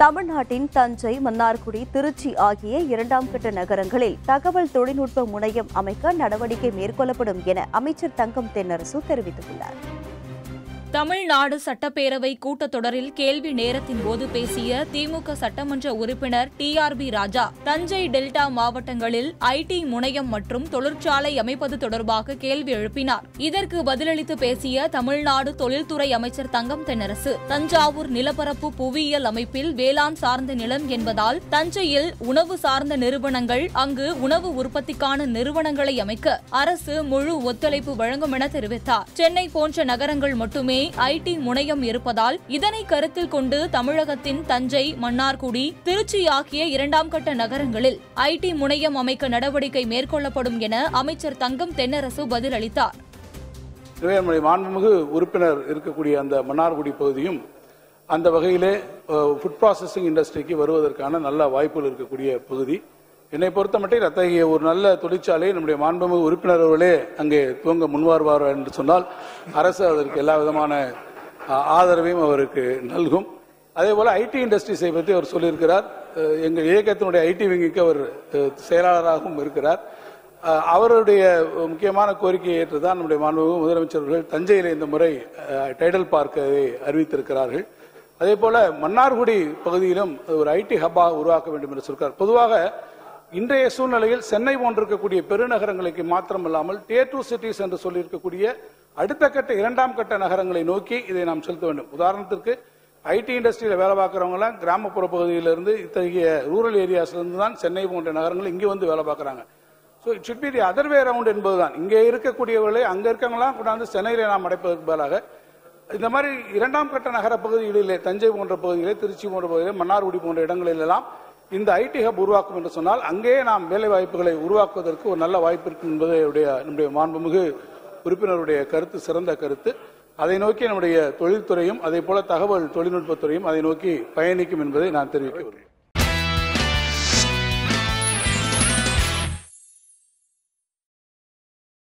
தமிழ்நாட்டின் தஞ்சை மன்னார்குடி திருச்சி ஆகிய இரண்டாம் கட்ட நகரங்களில் தகவல் தொழில்நுட்ப முனையம் அமைக்க நடவடிக்கை மேற்கொள்ளப்படும் என அமைச்சர் தங்கம் தென்னரசு தெரிவித்துள்ளார் தமிழ்நாடு சட்டப்பேரவை கூட்டத்தொடரில் கேள்வி நேரத்தின் போது பேசிய திமுக சட்டமன்ற உறுப்பினர் T R B Raja Thanjai delta மாவட்டங்களில் ஐடி முனையம் மற்றும் தொழிற்சாலை அமைப்பது தொடர்பாக கேள்வி எழுப்பினார் இதற்கு பதிலளித்து பேசிய தமிழ்நாடு தொழில்துறை அமைச்சர் தங்கம் தென்னரசு தஞ்சாவூர் நிலப்பரப்பு புவியியல் அமைப்பில் வேளாண் சார்ந்த நிலம் என்பதால் தஞ்சையில் உணவு சார்ந்த நிறுவனங்கள் அங்கு உணவு உற்பத்திக்கான நிறுவனங்களை அமைக்க அரசு முழு ஒத்துழைப்பு வழங்கும் என தெரிவித்தார் சென்னை போன்ற நகரங்கள் மட்டுமே ஐடி முனையம் இருப்பதால் இதனை கருத்தில் கொண்டு தமிழகத்தின் தஞ்சை மன்னார்குடி திருச்சி ஆகிய இரண்டாம் கட்ட நகரங்களில் ஐடி முனையம் அமைக்க நடவடிக்கை மேற்கொள்ளப்படும் என அமைச்சர் தங்கம் தென்னரசு பதிலளித்தார் எனவே நம்முடைய மாண்புமிகு உறுப்பினர் இருக்கக்கூடிய அந்த மன்னார்குடி பகுதியும் அந்த வகையிலே ஃபுட் ப்ராசஸிங் இண்டஸ்ட்ரிக்கு வருவதற்கான நல்ல வாய்ப்புகள் இருக்கக்கூடிய பகுதி என்னை பொறுத்தமட்டில் அத்தகைய ஒரு நல்ல தொழிற்சாலை நம்முடைய மாண்புமிகு உறுப்பினர் அவர்களே அங்கே துவங்க முன்வருவார் என்று சொன்னால் அரசு அதற்கு எல்லா விதமான அஹ், ஆதரவையும் அவருக்கு நல்கும் அதே போல ஐடி இண்டஸ்ட்ரீஸை பற்றி அவர் சொல்லியிருக்கிறார் அஹ், எங்கள் இயக்கத்தினுடைய ஐடி விங்குக்கு அவர் அஹ், செயலாளராகவும் இருக்கிறார் அஹ், அவருடைய முக்கியமான கோரிக்கையை ஏற்றுதான் நம்முடைய மாண்புமிகு முதலமைச்சர்கள் தஞ்சையில் இந்த முறை அஹ், டைடல் பார்க்கை அறிவித்திருக்கிறார்கள் அதே போல மன்னார்குடி பகுதியிலும் ஒரு ஐடி ஹப்பாக உருவாக்க வேண்டும் என்று சொல்கிறார் பொதுவாக இன்றைய சூழ்நிலையில் சென்னை போன்றிருக்கக்கூடிய பெருநகரங்களுக்கு மாத்திரமல்லாமல் டியர் டூ சிட்டிஸ் என்று சொல்லியிருக்கக்கூடிய அடுத்த கட்ட இரண்டாம் கட்ட நகரங்களை நோக்கி இதை நாம் செலுத்த வேண்டும் உதாரணத்திற்கு ஐடி இண்டஸ்ட்ரியில் வேலை பார்க்குறவங்களாம் கிராமப்புற பகுதியிலிருந்து இத்தகைய ரூரல் ஏரியாஸ்லேருந்து தான் சென்னை போன்ற நகரங்கள் இங்கே வந்து வேலை பார்க்குறாங்க so it should be the other way round என்பதுதான் இங்கே இருக்கக்கூடியவர்களை அங்கே இருக்கவங்களாம் கொண்டாந்து சென்னையில் நாம் அடைப்பதற்கு பதிலாக இந்த மாதிரி இரண்டாம் கட்ட நகர பகுதிகளிலே தஞ்சை போன்ற பகுதிகளிலே திருச்சி போன்ற பகுதிகளிலே மன்னார்குடி போன்ற இடங்களிலெல்லாம் இந்த ஐடி ஹப் உருவாக்கும் என்று சொன்னால் அங்கேயே நாம் வேலை வாய்ப்புகளை உருவாக்குவதற்கு ஒரு நல்ல வாய்ப்பு இருக்கும் என்பதை உடைய நம்முடைய மாண்புமிகு உறுப்பினருடைய கருத்து சிறந்த கருத்து அதை நோக்கி நம்முடைய தொழில்துறையும் அதே போல தகவல் தொழில்நுட்பத்துறையும் அதை நோக்கி பயணிக்கும் என்பதை நான் தெரிவிக்க விரும்புகிறேன்